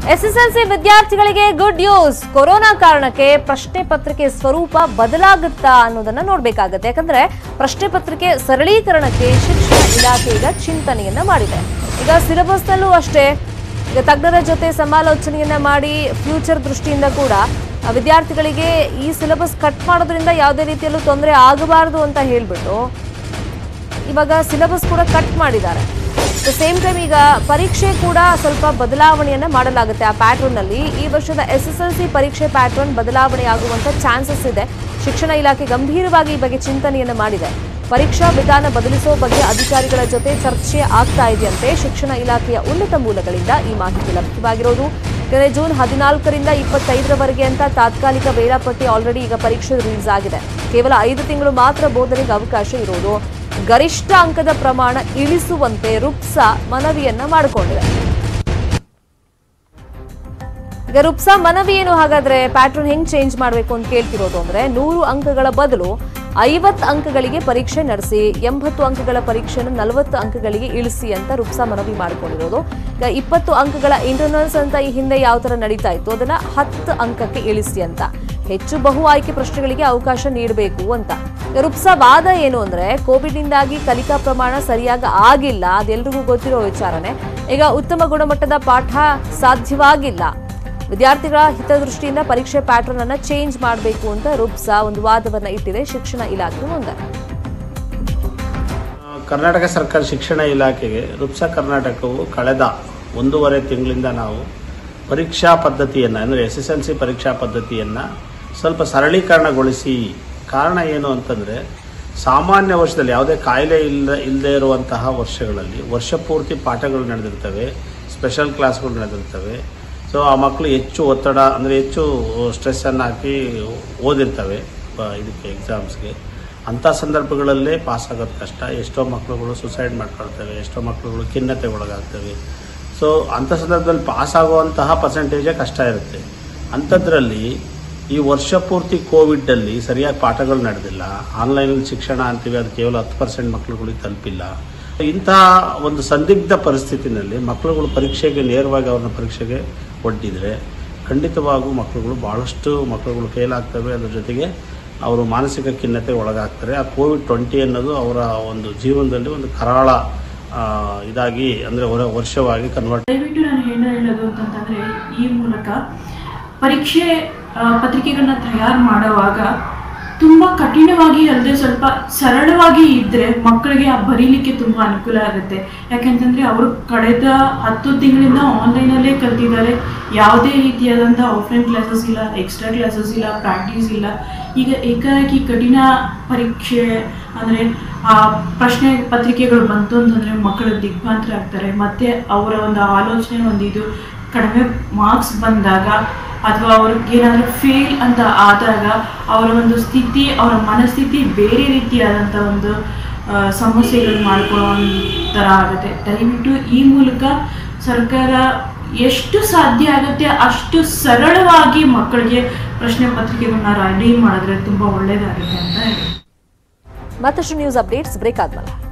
SSLC ವಿದ್ಯಾರ್ಥಿಗಳಿಗೆ good news corona ಕಾರಣಕ್ಕೆ ಪ್ರಶ್ನೆ ಪತ್ರಿಕೆ ಸ್ವರೂಪ ಬದಲಾಗುತ್ತಾ ಅನ್ನೋದನ್ನ ನೋಡ್ಬೇಕಾಗತ್ತೆ ಯಾಕಂದ್ರೆ ಪ್ರಶ್ನೆ ಪತ್ರಿಕೆ ಸರಳೀಕರಣಕ್ಕೆ ಶಿಕ್ಷಣ ಇಲಾಖೆ ಈಗ ಚಿಂತನೆಯನ್ನ ಮಾಡಿದೆ ಈಗ ಸಿಲೆಬಸ್ನಲ್ಲೂ ಅಷ್ಟೇ ಈಗ ತಜ್ಞರ ಜೊತೆ ಸಮಾಲೋಚನೆಯನ್ನ ಮಾಡಿ ಫ್ಯೂಚರ್ ದೃಷ್ಟಿಯಿಂದ ಕೂಡ ಆ, ವಿದ್ಯಾರ್ಥಿಗಳಿಗೆ ಈ ಸಿಲೆಬಸ್ ಕಟ್ ಮಾಡೋದ್ರಿಂದ ಯಾವುದೇ ರೀತಿಯಲ್ಲೂ ತೊಂದರೆ ಆಗಬಾರದು ಅಂತ ಹೇಳ್ಬಿಟ್ಟು ಇವಾಗ ಸಿಲೆಬಸ್ ಕೂಡ ಕಟ್ ಮಾಡಿದ್ದಾರೆ ಸೇಮ್ ಟೈಮ್ ಈಗ ಪರೀಕ್ಷೆ ಕೂಡ ಸ್ವಲ್ಪ ಬದಲಾವಣೆಯನ್ನ ಮಾಡಲಾಗುತ್ತೆ ಆ ಪ್ಯಾಟರ್ನ್ ಅಲ್ಲಿ ಈ ವರ್ಷದ ಎಸ್ ಎಸ್ ಎಲ್ ಸಿ ಪರೀಕ್ಷೆ ಪ್ಯಾಟರ್ನ್ ಬದಲಾವಣೆ ಆಗುವಂತ ಚಾನ್ಸಸ್ ಇದೆ ಶಿಕ್ಷಣ ಇಲಾಖೆ ಗಂಭೀರವಾಗಿ ಈ ಬಗ್ಗೆ ಚಿಂತನೆಯನ್ನ ಮಾಡಿದೆ ಪರೀಕ್ಷಾ ವಿಧಾನ ಬದಲಿಸುವ ಬಗ್ಗೆ ಅಧಿಕಾರಿಗಳ ಜೊತೆ ಚರ್ಚೆ ಆಗ್ತಾ ಇದೆಯಂತೆ ಶಿಕ್ಷಣ ಇಲಾಖೆಯ ಉನ್ನತ ಮೂಲಗಳಿಂದ ಈ ಮಾಹಿತಿ ಲಭ್ಯವಾಗಿರೋದು ಯಾಕಂದ್ರೆ ಜೂನ್ ಹದಿನಾಲ್ಕರಿಂದ ಇಪ್ಪತ್ತೈದರವರೆಗೆ ಅಂತ ತಾತ್ಕಾಲಿಕ ವೇಳಾಪಟ್ಟಿ ಆಲ್ರೆಡಿ ಈಗ ಪರೀಕ್ಷೆ ರಿಲೀಸ್ ಆಗಿದೆ ಕೇವಲ ಐದು ತಿಂಗಳು ಮಾತ್ರ ಬೋಧನೆಗೆ ಅವಕಾಶ ಇರೋದು ಗರಿಷ್ಠ ಅಂಕದ ಪ್ರಮಾಣ ಇಳಿಸುವಂತೆ ರುಪ್ಸಾ ಮನವಿಯನ್ನ ಮಾಡಿಕೊಂಡಿದೆ ಈಗ ರುಪ್ಸಾ ಮನವಿ ಏನು ಹಾಗಾದ್ರೆ ಪ್ಯಾಟರ್ನ್ ಹೆಂಗ್ ಚೇಂಜ್ ಮಾಡಬೇಕು ಅಂತ ಕೇಳ್ತಿರೋದು ಅಂದ್ರೆ ನೂರು ಅಂಕಗಳ ಬದಲು ಐವತ್ತು ಅಂಕಗಳಿಗೆ ಪರೀಕ್ಷೆ ನಡೆಸಿ ಎಂಬತ್ತು ಅಂಕಗಳ ಪರೀಕ್ಷೆಯನ್ನು ನಲವತ್ತು ಅಂಕಗಳಿಗೆ ಇಳಿಸಿ ಅಂತ ರುಪ್ಸಾ ಮನವಿ ಮಾಡಿಕೊಂಡಿರೋದು ಈಗ ಇಪ್ಪತ್ತು ಅಂಕಗಳ ಇಂಟರ್ನಲ್ಸ್ ಅಂತ ಈ ಹಿಂದೆ ಯಾವ ತರ ನಡೀತಾ ಇತ್ತು ಅದನ್ನ ಹತ್ತು ಅಂಕಕ್ಕೆ ಇಳಿಸಿ ಅಂತ ಹೆಚ್ಚು ಬಹು ಆಯ್ಕೆ ಪ್ರಶ್ನೆಗಳಿಗೆ ಅವಕಾಶ ನೀಡಬೇಕು ಅಂತ ಈಗ ರುಪ್ಸಾ ವಾದ ಏನು ಅಂದ್ರೆ ಕೋವಿಡ್ ನಿಂದಾಗಿ ಕಲಿಕಾ ಪ್ರಮಾಣ ಸರಿಯಾಗಿ ಆಗಿಲ್ಲ ಅದೆಲ್ರಿಗೂ ಗೊತ್ತಿರೋ ವಿಚಾರನೆ ಈಗ ಉತ್ತಮ ಗುಣಮಟ್ಟದ ಪಾಠ ಸಾಧ್ಯವಾಗಿಲ್ಲ ವಿದ್ಯಾರ್ಥಿಗಳ ಹಿತದೃಷ್ಟಿಯಿಂದ ಪರೀಕ್ಷೆ ಪ್ಯಾಟರ್ನ್ ಅನ್ನ ಚೇಂಜ್ ಮಾಡಬೇಕು ಅಂತ ರುಬ್ಸಾ ಒಂದು ವಾದವನ್ನ ಇಟ್ಟಿದೆ ಶಿಕ್ಷಣ ಇಲಾಖೆ ಮುಂದೆ ಕರ್ನಾಟಕ ಸರ್ಕಾರ ಶಿಕ್ಷಣ ಇಲಾಖೆಗೆ ರುಪ್ಸಾ ಕರ್ನಾಟಕವು ಕಳೆದ ಒಂದೂವರೆ ತಿಂಗಳಿಂದ ನಾವು ಪರೀಕ್ಷಾ ಪದ್ಧತಿಯನ್ನು ಅಂದರೆ ಎಸ್ ಎಸ್ ಎಲ್ ಸಿ ಪರೀಕ್ಷಾ ಪದ್ಧತಿಯನ್ನು ಸ್ವಲ್ಪ ಸರಳೀಕರಣಗೊಳಿಸಿ ಕಾರಣ ಏನು ಅಂತಂದರೆ ಸಾಮಾನ್ಯ ವರ್ಷದಲ್ಲಿ ಯಾವುದೇ ಕಾಯಿಲೆ ಇಲ್ಲ ಇಲ್ಲದೆ ಇರುವಂತಹ ವರ್ಷಗಳಲ್ಲಿ ವರ್ಷ ಪೂರ್ತಿ ಪಾಠಗಳು ನಡೆದಿರ್ತವೆ ಸ್ಪೆಷಲ್ ಕ್ಲಾಸ್ಗಳು ನಡೆದಿರ್ತವೆ ಸೊ ಆ ಮಕ್ಕಳು ಹೆಚ್ಚು ಒತ್ತಡ ಅಂದರೆ ಹೆಚ್ಚು ಸ್ಟ್ರೆಸ್ಸನ್ನು ಹಾಕಿ ಓದಿರ್ತವೆ ಪ- ಇದಕ್ಕೆ ಎಕ್ಸಾಮ್ಸ್ಗೆ ಅಂಥ ಸಂದರ್ಭಗಳಲ್ಲೇ ಪಾಸ್ ಆಗೋದು ಕಷ್ಟ ಎಷ್ಟೋ ಮಕ್ಕಳುಗಳು ಸುಸೈಡ್ ಮಾಡ್ಕೊಳ್ತವೆ ಎಷ್ಟೋ ಮಕ್ಕಳುಗಳು ಖಿನ್ನತೆ ಒಳಗಾಗ್ತವೆ ಸೊ ಅಂಥ ಸಂದರ್ಭದಲ್ಲಿ ಪಾಸ್ ಆಗುವಂತಹ ಪರ್ಸೆಂಟೇಜೇ ಕಷ್ಟ ಇರುತ್ತೆ ಅಂಥದ್ರಲ್ಲಿ ಈ ವರ್ಷ ಪೂರ್ತಿ ಕೋವಿಡಲ್ಲಿ ಸರಿಯಾಗಿ ಪಾಠಗಳು ನಡೆದಿಲ್ಲ ಆನ್ಲೈನಲ್ಲಿ ಶಿಕ್ಷಣ ಅಂತೀವಿ ಅದು ಕೇವಲ ಹತ್ತು ಪರ್ಸೆಂಟ್ ಮಕ್ಕಳುಗಳಿಗೆ ತಲುಪಿಲ್ಲ ಇಂತಹ ಒಂದು ಸಂದಿಗ್ಧ ಪರಿಸ್ಥಿತಿನಲ್ಲಿ ಮಕ್ಕಳುಗಳು ಪರೀಕ್ಷೆಗೆ ನೇರವಾಗಿ ಅವ್ರನ್ನ ಪರೀಕ್ಷೆಗೆ ಒಡ್ಡಿದರೆ ಖಂಡಿತವಾಗೂ ಮಕ್ಕಳುಗಳು ಭಾಳಷ್ಟು ಮಕ್ಕಳುಗಳು ಫೇಲ್ ಆಗ್ತವೆ ಅದ್ರ ಜೊತೆಗೆ ಅವರು ಮಾನಸಿಕ ಖಿನ್ನತೆ ಒಳಗಾಗ್ತಾರೆ ಆ ಕೋವಿಡ್ ಟ್ವೆಂಟಿ ಅನ್ನೋದು ಅವರ ಒಂದು ಜೀವನದಲ್ಲಿ ಒಂದು ಕರಾಳ ಆ, ಇದಾಗಿ ಅಂದರೆ ವರ್ಷವಾಗಿ ಕನ್ವರ್ಟ್ ದಯವಿಟ್ಟು ನಾನು ಏನು ಹೇಳೋದು ಅಂತಂತಂದ್ರೆ ಈ ಮೂಲಕ ಪರೀಕ್ಷೆ ಆ, ಪತ್ರಿಕೆಗಳನ್ನ ತಯಾರು ಮಾಡುವಾಗ ತುಂಬ ಕಠಿಣವಾಗಿ ಅಲ್ಲದೆ ಸ್ವಲ್ಪ ಸರಳವಾಗಿ ಇದ್ದರೆ ಮಕ್ಕಳಿಗೆ ಆ ಬರೀಲಿಕ್ಕೆ ತುಂಬ ಅನುಕೂಲ ಆಗುತ್ತೆ ಯಾಕೆಂತಂದರೆ ಅವರು ಕಳೆದ ಹತ್ತು ತಿಂಗಳಿಂದ ಆನ್ಲೈನಲ್ಲೇ ಕಲ್ತಿದ್ದಾರೆ ಯಾವುದೇ ರೀತಿಯಾದಂಥ ಆಫ್ಲೈನ್ ಕ್ಲಾಸಸ್ ಇಲ್ಲ ಎಕ್ಸ್ಟ್ರಾ ಕ್ಲಾಸಸ್ ಇಲ್ಲ ಪ್ರಾಕ್ಟೀಸ್ ಇಲ್ಲ ಈಗ ಏಕಾಏಕಿ ಕಠಿಣ ಪರೀಕ್ಷೆ ಅಂದರೆ ಆ ಪ್ರಶ್ನೆ ಪತ್ರಿಕೆಗಳು ಬಂತು ಅಂತಂದರೆ ಮಕ್ಕಳು ದಿಗ್ಭ್ರಾಂತರ ಆಗ್ತಾರೆ ಮತ್ತು ಅವರ ಒಂದು ಆಲೋಚನೆ ಒಂದು ಇದು ಕಡಿಮೆ ಮಾರ್ಕ್ಸ್ ಬಂದಾಗ ಅಥವಾ ಅವ್ರಿಗೆ ಏನಾದರೂ ಫೇಲ್ ಅಂತ ಆದಾಗ ಅವರ ಒಂದು ಸ್ಥಿತಿ ಅವರ ಮನಸ್ಥಿತಿ ಬೇರೆ ರೀತಿಯಾದಂಥ ಒಂದು ಆ, ಸಮಸ್ಯೆಗಳು ಮಾಡ್ಕೊಳ್ಳೋ ಥರ ಆಗುತ್ತೆ ದಯವಿಟ್ಟು ಈ ಮೂಲಕ ಸರ್ಕಾರ ಎಷ್ಟು ಸಾಧ್ಯ ಆಗುತ್ತೆ ಅಷ್ಟು ಸರಳವಾಗಿ ಮಕ್ಕಳಿಗೆ ಪ್ರಶ್ನೆ ಪತ್ರಿಕೆಗಳನ್ನ ರೆಡಿ ಮಾಡಿದ್ರೆ ತುಂಬ ಒಳ್ಳೆಯದಾಗುತ್ತೆ ಅಂತ ಹೇಳಿ ಮತ್ತಷ್ಟು ನ್ಯೂಸ್ ಅಪ್ಡೇಟ್ಸ್ ಬ್ರೇಕ್ ಆದ್ಮೇಲೆ